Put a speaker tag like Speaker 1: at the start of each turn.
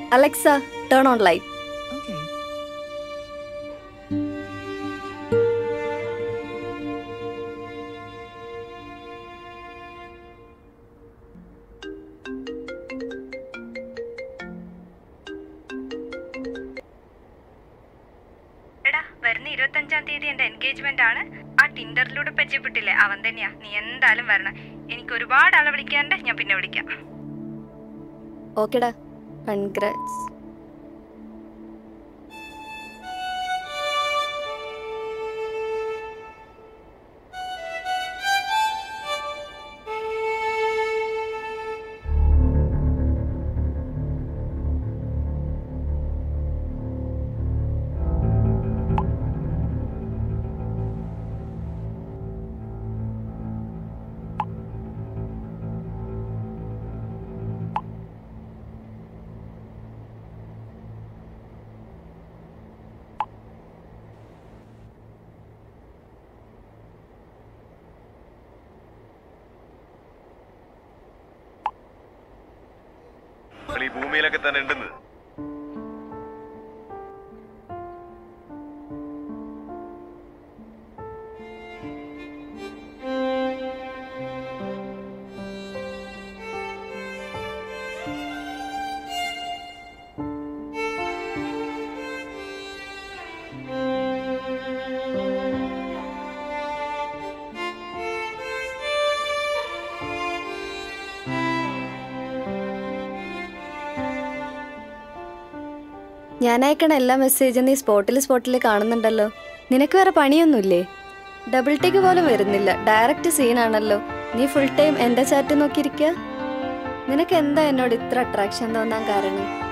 Speaker 1: Alexa turn on light
Speaker 2: Okay.
Speaker 3: എടാ വരുന്ന ഇരുപത്തഞ്ചാം തീയതി എന്റെ എൻഗേജ്മെന്റ് ആണ് ആ ടിൻഡറിലൂടെ പരിചയപ്പെട്ടില്ലേ അവൻ തന്നെയാ നീ എന്തായാലും വരണം എനിക്ക് ഒരുപാട് ആളെ വിളിക്കാണ്ട് ഞാൻ പിന്നെ വിളിക്കാം
Speaker 1: ഓക്കെടാ കൺഗ്രാറ്റ്സ്
Speaker 4: നിങ്ങൾ ഈ ഭൂമിയിലൊക്കെ തന്നെ ഉണ്ടെന്ന്
Speaker 1: ഞാൻ അയക്കണ എല്ലാ മെസ്സേജും നീ സ്പോട്ടിൽ സ്പോട്ടിൽ കാണുന്നുണ്ടല്ലോ നിനക്ക് വേറെ പണിയൊന്നുമില്ലേ ഡബിൾ ടേക്ക് പോലും വരുന്നില്ല ഡയറക്റ്റ് സീനാണല്ലോ നീ ഫുൾ ടൈം എൻ്റെ ചാറ്റ് നോക്കിയിരിക്കുക നിനക്ക് എന്താ എന്നോട് ഇത്ര അട്രാക്ഷൻ തോന്നാൻ കാരണം